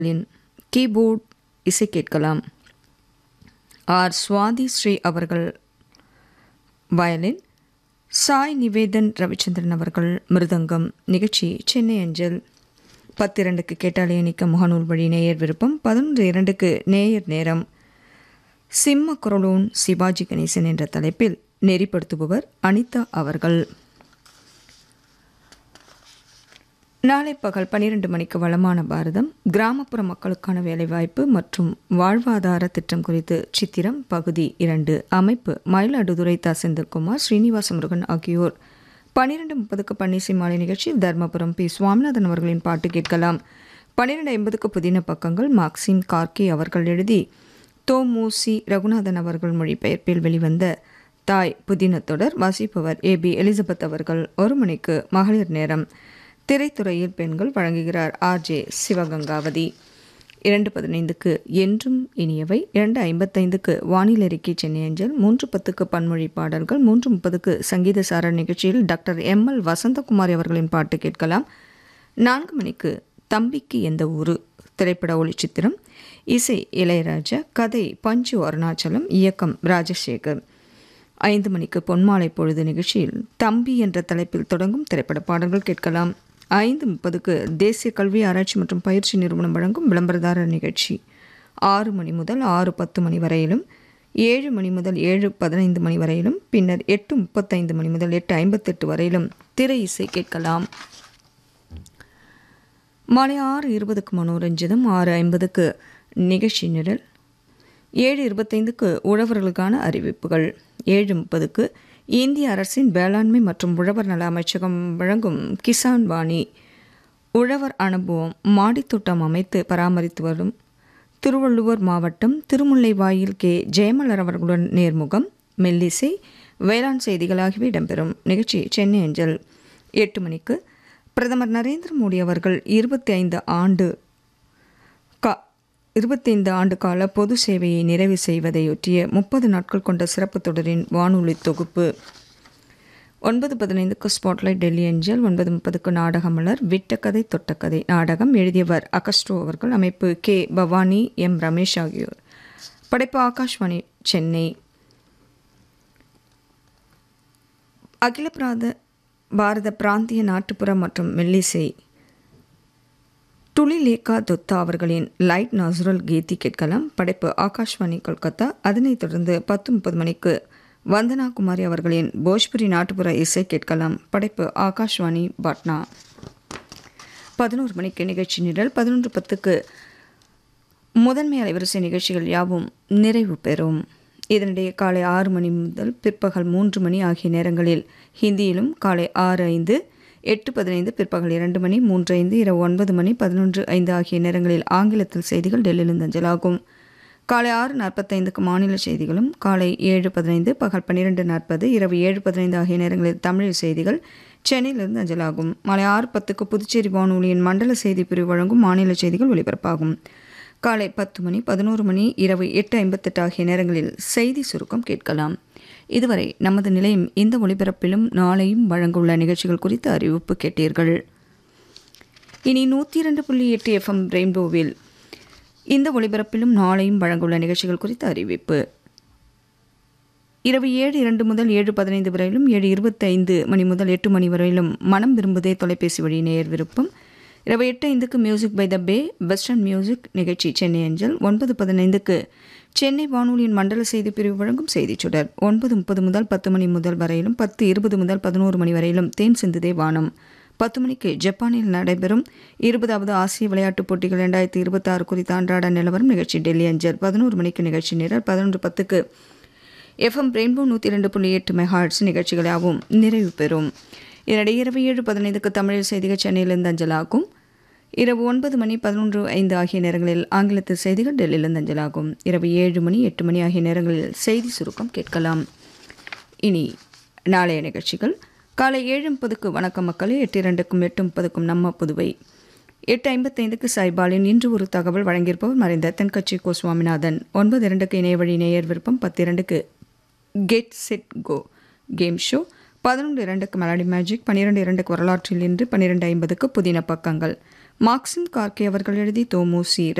லின் keyboard இசை கேட்கலாம் R Swathi Sri அவர்கள் வயலின் சாய் நிவேதன் ரவிச்சந்திரன் அவர்கள் மிருதங்கம் நிகழ்ச்சி சென்னை அஞ்சல் பத்து இரண்டுக்கு கேட்டாலே இணைக்க முகநூல் வழி நேயர் விருப்பம் பதினொன்று இரண்டுக்கு நேயர் நேரம் சிம்ம குரலோன் சிவாஜி கணேசன் என்ற தலைப்பில் நெறிப்படுத்துபவர் அனிதா அவர்கள் நாளை பகல் பன்னிரண்டு மணிக்கு வளமான பாரதம் கிராமப்புற மக்களுக்கான வேலைவாய்ப்பு மற்றும் வாழ்வாதார திட்டம் குறித்து சித்திரம் பகுதி இரண்டு அமைப்பு மயிலாடுதுறை தா செந்தில்குமார் ஸ்ரீனிவாச முருகன் ஆகியோர் பன்னிரண்டு முப்பதுக்கு பன்னிசை மாலை நிகழ்ச்சியில் தர்மபுரம் பி சுவாமிநாதன் அவர்களின் பாட்டு கேட்கலாம் பன்னிரெண்டு ஐம்பதுக்கு புதின பக்கங்கள் மார்க்சிம் கார்கி அவர்கள் எழுதி தோமூசி ரகுநாதன் அவர்கள் மொழிபெயர்ப்பில் வெளிவந்த தாய் புதின தொடர் வாசிப்பவர் ஏ பி எலிசபெத் அவர்கள் ஒரு மணிக்கு மகளிர் நேரம் திரைத்துறையில் பெண்கள் வழங்குகிறார் ஆர் ஜே சிவகங்காவதி இரண்டு பதினைந்துக்கு என்றும் இனியவை இரண்டு ஐம்பத்தைந்துக்கு வானிலை அறிக்கை சென்னை அஞ்சல் மூன்று பத்துக்கு பன்மொழி பாடல்கள் மூன்று முப்பதுக்கு சங்கீத சார நிகழ்ச்சியில் டாக்டர் எம் எல் வசந்தகுமாரி அவர்களின் பாட்டு கேட்கலாம் நான்கு மணிக்கு தம்பிக்கு எந்த ஊரு திரைப்பட ஒளிச்சித்திரம் இசை இளையராஜா கதை பஞ்சு அருணாச்சலம் இயக்கம் ராஜசேகர் ஐந்து மணிக்கு பொன்மாலை பொழுது நிகழ்ச்சியில் தம்பி என்ற தலைப்பில் தொடங்கும் திரைப்பட பாடல்கள் கேட்கலாம் ஐந்து முப்பதுக்கு தேசிய கல்வி ஆராய்ச்சி மற்றும் பயிற்சி நிறுவனம் வழங்கும் விளம்பரதாரர் நிகழ்ச்சி ஆறு மணி முதல் ஆறு பத்து மணி வரையிலும் ஏழு மணி முதல் ஏழு பதினைந்து மணி வரையிலும் பின்னர் எட்டு முப்பத்தைந்து மணி முதல் எட்டு ஐம்பத்தெட்டு வரையிலும் திரை இசை கேட்கலாம் மாலை ஆறு இருபதுக்கு மனோரஞ்சிதம் ஆறு ஐம்பதுக்கு நிகழ்ச்சி நிரல் ஏழு இருபத்தைந்துக்கு உழவர்களுக்கான அறிவிப்புகள் ஏழு முப்பதுக்கு இந்திய அரசின் வேளாண்மை மற்றும் உழவர் நல அமைச்சகம் வழங்கும் கிசான் வாணி உழவர் அனுபவம் மாடித்தோட்டம் அமைத்து பராமரித்து வரும் திருவள்ளுவர் மாவட்டம் திருமுல்லைவாயில் கே ஜெயமலர் அவர்களுடன் நேர்முகம் மெல்லிசை வேளாண் செய்திகள் ஆகியவை இடம்பெறும் நிகழ்ச்சி சென்னை அஞ்சல் எட்டு மணிக்கு பிரதமர் நரேந்திர மோடி அவர்கள் இருபத்தி ஐந்து ஆண்டு கா இருபத்தைந்து ஆண்டு கால பொது சேவையை நிறைவு செய்வதையொட்டிய முப்பது நாட்கள் கொண்ட சிறப்பு தொடரின் வானொலி தொகுப்பு ஒன்பது பதினைந்துக்கு ஸ்பாட்லைட் டெல்லி அஞ்சல் ஒன்பது முப்பதுக்கு நாடகமலர் விட்டக்கதை தொட்டக்கதை நாடகம் எழுதியவர் அகஸ்ட்ரோ அவர்கள் அமைப்பு கே பவானி எம் ரமேஷ் ஆகியோர் படைப்பு ஆகாஷ்வாணி சென்னை அகில பிராத பாரத பிராந்திய நாட்டுப்புற மற்றும் மெல்லிசை துளிலேகா தொத்தா அவர்களின் லைட் நசுரல் கீதி கேட்கலாம் படைப்பு ஆகாஷ்வாணி கொல்கத்தா அதனைத் தொடர்ந்து பத்து முப்பது மணிக்கு வந்தனா குமாரி அவர்களின் போஜ்புரி நாட்டுப்புற இசை கேட்கலாம் படைப்பு ஆகாஷ்வாணி பாட்னா பதினோரு மணிக்கு நிகழ்ச்சி நிரல் பதினொன்று பத்துக்கு முதன்மை அலைவரிசை நிகழ்ச்சிகள் யாவும் நிறைவு பெறும் இதனிடையே காலை ஆறு மணி முதல் பிற்பகல் மூன்று மணி ஆகிய நேரங்களில் ஹிந்தியிலும் காலை ஆறு ஐந்து எட்டு பதினைந்து பிற்பகல் இரண்டு மணி மூன்று ஐந்து இரவு ஒன்பது மணி பதினொன்று ஐந்து ஆகிய நேரங்களில் ஆங்கிலத்தில் செய்திகள் டெல்லியிலிருந்து அஞ்சலாகும் காலை ஆறு நாற்பத்தைந்துக்கு மாநில செய்திகளும் காலை ஏழு பதினைந்து பகல் பன்னிரெண்டு நாற்பது இரவு ஏழு பதினைந்து ஆகிய நேரங்களில் தமிழ் செய்திகள் சென்னையிலிருந்து அஞ்சலாகும் மாலை ஆறு பத்துக்கு புதுச்சேரி வானொலியின் மண்டல செய்தி பிரிவு வழங்கும் மாநில செய்திகள் ஒலிபரப்பாகும் காலை பத்து மணி பதினோரு மணி இரவு எட்டு ஐம்பத்தெட்டு ஆகிய நேரங்களில் செய்தி சுருக்கம் கேட்கலாம் இதுவரை நமது நிலையம் இந்த ஒளிபரப்பிலும் நாளையும் வழங்கவுள்ள நிகழ்ச்சிகள் குறித்த அறிவிப்பு கேட்டீர்கள் இனி நூற்றி இரண்டு புள்ளி எட்டு எஃப்எம் ரெயின்போவில் இந்த ஒளிபரப்பிலும் நாளையும் வழங்கவுள்ள நிகழ்ச்சிகள் குறித்த அறிவிப்பு இரவு ஏழு இரண்டு முதல் ஏழு பதினைந்து வரையிலும் ஏழு இருபத்தைந்து மணி முதல் எட்டு மணி வரையிலும் மனம் விரும்புதே தொலைபேசி வழி நேயர் விருப்பம் இரவு எட்டு ஐந்துக்கு music by the bay western music நிகழ்ச்சி சென்னை அஞ்சல் ஒன்பது பதினைந்துக்கு சென்னை வானொலியின் மண்டல செய்தி பிரிவு வழங்கும் செய்திச் சுடர் ஒன்பது முப்பது முதல் பத்து மணி முதல் வரையிலும் பத்து இருபது முதல் பதினோரு மணி வரையிலும் தேன் சிந்துதே வானம் பத்து மணிக்கு ஜப்பானில் நடைபெறும் இருபதாவது ஆசிய விளையாட்டுப் போட்டிகள் இரண்டாயிரத்தி இருபத்தாறு குறித்த அன்றாட நிலவரம் நிகழ்ச்சி டெல்லி அஞ்சல் பதினோரு மணிக்கு நிகழ்ச்சி நிரல் பதினொன்று பத்துக்கு எஃப்எம் ரெயின்போ நூற்றி இரண்டு புள்ளி எட்டு மெகாட்ஸ் நிகழ்ச்சிகளாகவும் நிறைவு பெறும் இதனிடையே இரவு ஏழு பதினைந்துக்கு தமிழில் செய்திகள் சென்னையிலிருந்து அஞ்சலாகும் இரவு ஒன்பது மணி பதினொன்று ஐந்து ஆகிய நேரங்களில் ஆங்கிலத்தில் செய்திகள் டெல்லியிலிருந்து அஞ்சலாகும் இரவு ஏழு மணி எட்டு மணி ஆகிய நேரங்களில் செய்தி சுருக்கம் கேட்கலாம் இனி நாளைய நிகழ்ச்சிகள் காலை ஏழு முப்பதுக்கு வணக்கம் மக்களே எட்டு இரண்டுக்கும் எட்டு முப்பதுக்கும் நம்ம புதுவை எட்டு ஐம்பத்தைந்துக்கு சாய்பாலின் இன்று ஒரு தகவல் வழங்கியிருப்பவர் மறைந்த தென்கட்சி கோ சுவாமிநாதன் ஒன்பது இரண்டுக்கு இணைய வழி நேயர் விருப்பம் பத்து இரண்டுக்கு get set go game show பதினொன்று இரண்டுக்கு மெலடி மேஜிக் பன்னிரெண்டு இரண்டுக்கு வரலாற்றில் இன்று பன்னிரெண்டு ஐம்பதுக்கு புதின பக்கங்கள் மார்க்சிம் கார்கே அவர்கள் எழுதி தோமுசி